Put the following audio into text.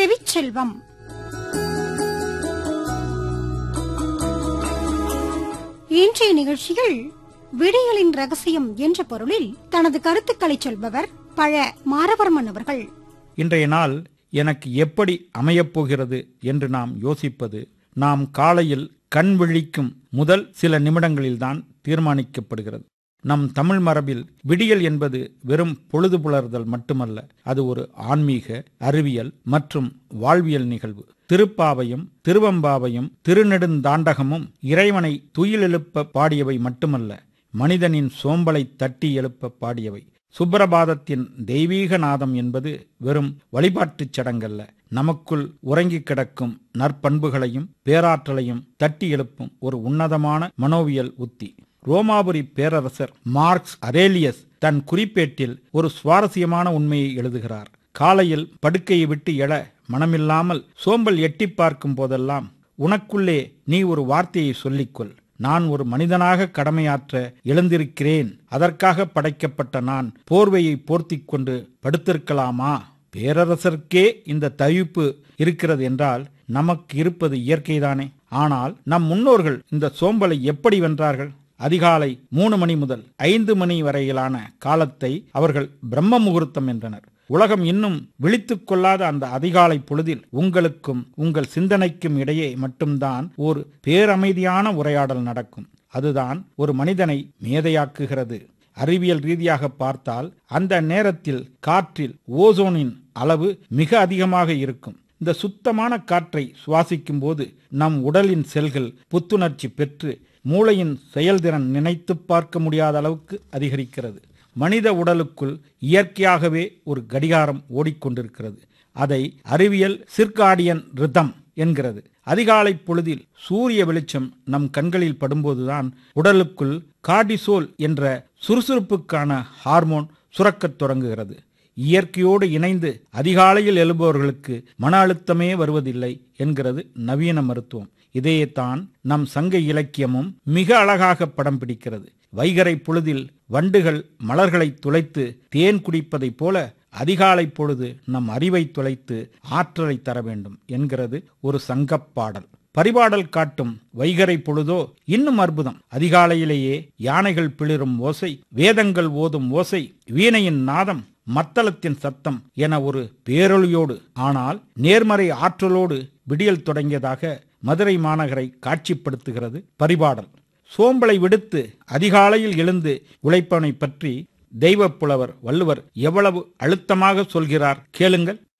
செவிச்செல்வம் இன்றைய நிகழ்ச்சியில் விடியலின் ரகசியம் என்ற பொருளில் தனது கருத்துக்களை சொல்பவர் பழ மாரவர்மன் அவர்கள் இன்றைய நாள் எனக்கு எப்படி அமையப் போகிறது என்று நாம் யோசிப்பது நாம் காலையில் கண் விழிக்கும் முதல் சில நிமிடங்களில்தான் தீர்மானிக்கப்படுகிறது நம் தமிழ் மரபில் விடியல் என்பது வெறும் பொழுது புலர்தல் மட்டுமல்ல அது ஒரு ஆன்மீக அறிவியல் மற்றும் வாழ்வியல் நிகழ்வு திருப்பாவையும் திருவம்பாவையும் திருநெடுந்தாண்டகமும் இறைவனை துயிலெழுப்ப பாடியவை மட்டுமல்ல மனிதனின் சோம்பலை தட்டி எழுப்ப பாடியவை சுப்பிரபாதத்தின் தெய்வீக நாதம் என்பது வெறும் வழிபாட்டுச் சடங்கல்ல நமக்குள் உறங்கிக் கிடக்கும் நற்பண்புகளையும் பேராற்றலையும் தட்டி எழுப்பும் ஒரு உன்னதமான மனோவியல் உத்தி ரோமாபுரி பேரரசர் மார்க்ஸ் அரேலியஸ் தன் குறிப்பேட்டில் ஒரு சுவாரஸ்யமான உண்மையை எழுதுகிறார் காலையில் படுக்கையை விட்டு எழ மனமில்லாமல் சோம்பல் எட்டி பார்க்கும் போதெல்லாம் உனக்குள்ளே நீ ஒரு வார்த்தையை சொல்லிக்கொள் நான் ஒரு மனிதனாக கடமையாற்ற எழுந்திருக்கிறேன் அதற்காக படைக்கப்பட்ட நான் போர்வையை போர்த்திக் கொண்டு படுத்திருக்கலாமா பேரரசருக்கே இந்த தவிப்பு இருக்கிறது என்றால் நமக்கு இருப்பது இயற்கைதானே ஆனால் நம் முன்னோர்கள் இந்த சோம்பலை எப்படி வென்றார்கள் அதிகாலை மூணு மணி முதல் ஐந்து மணி வரையிலான காலத்தை அவர்கள் பிரம்ம முகூர்த்தம் என்றனர் உலகம் இன்னும் விழித்துக் கொள்ளாத அந்த அதிகாலை பொழுதில் உங்களுக்கும் உங்கள் சிந்தனைக்கும் இடையே மட்டும்தான் ஒரு பேரமைதியான உரையாடல் நடக்கும் அதுதான் ஒரு மனிதனை மேதையாக்குகிறது அறிவியல் ரீதியாக பார்த்தால் அந்த நேரத்தில் காற்றில் ஓசோனின் அளவு மிக அதிகமாக இருக்கும் இந்த சுத்தமான காற்றை சுவாசிக்கும் போது நம் உடலின் செல்கள் புத்துணர்ச்சி பெற்று மூளையின் செயல்திறன் நினைத்து பார்க்க முடியாத அளவுக்கு அதிகரிக்கிறது மனித உடலுக்குள் இயற்கையாகவே ஒரு கடிகாரம் ஓடிக்கொண்டிருக்கிறது அதை அறிவியல் சிற்காடியன் ரிதம் என்கிறது அதிகாலை பொழுதில் சூரிய வெளிச்சம் நம் கண்களில் படும்போதுதான் உடலுக்குள் கார்டிசோல் என்ற சுறுசுறுப்புக்கான ஹார்மோன் சுரக்கத் தொடங்குகிறது இயற்கையோடு இணைந்து அதிகாலையில் எழுபவர்களுக்கு மன அழுத்தமே வருவதில்லை என்கிறது நவீன மருத்துவம் இதையேத்தான் நம் சங்க இலக்கியமும் மிக அழகாக படம் பிடிக்கிறது வைகரை பொழுதில் வண்டுகள் மலர்களை துளைத்து தேன் குடிப்பதைப் போல அதிகாலை பொழுது நம் அறிவை துளைத்து ஆற்றலை தர வேண்டும் என்கிறது ஒரு சங்கப்பாடல் பரிபாடல் காட்டும் வைகரை பொழுதோ இன்னும் அற்புதம் அதிகாலையிலேயே யானைகள் பிளிரும் ஓசை வேதங்கள் ஓதும் ஓசை வீணையின் நாதம் மத்தளத்தின் சத்தம் என ஒரு பேரொழியோடு ஆனால் நேர்மறை ஆற்றலோடு விடியல் தொடங்கியதாக மதுரை மாநகரை காட்சிப்படுத்துகிறது பரிபாடல் சோம்பலை விடுத்து அதிகாலையில் எழுந்து உழைப்பவனை பற்றி தெய்வப் புலவர் வள்ளுவர் எவ்வளவு அழுத்தமாக சொல்கிறார் கேளுங்கள்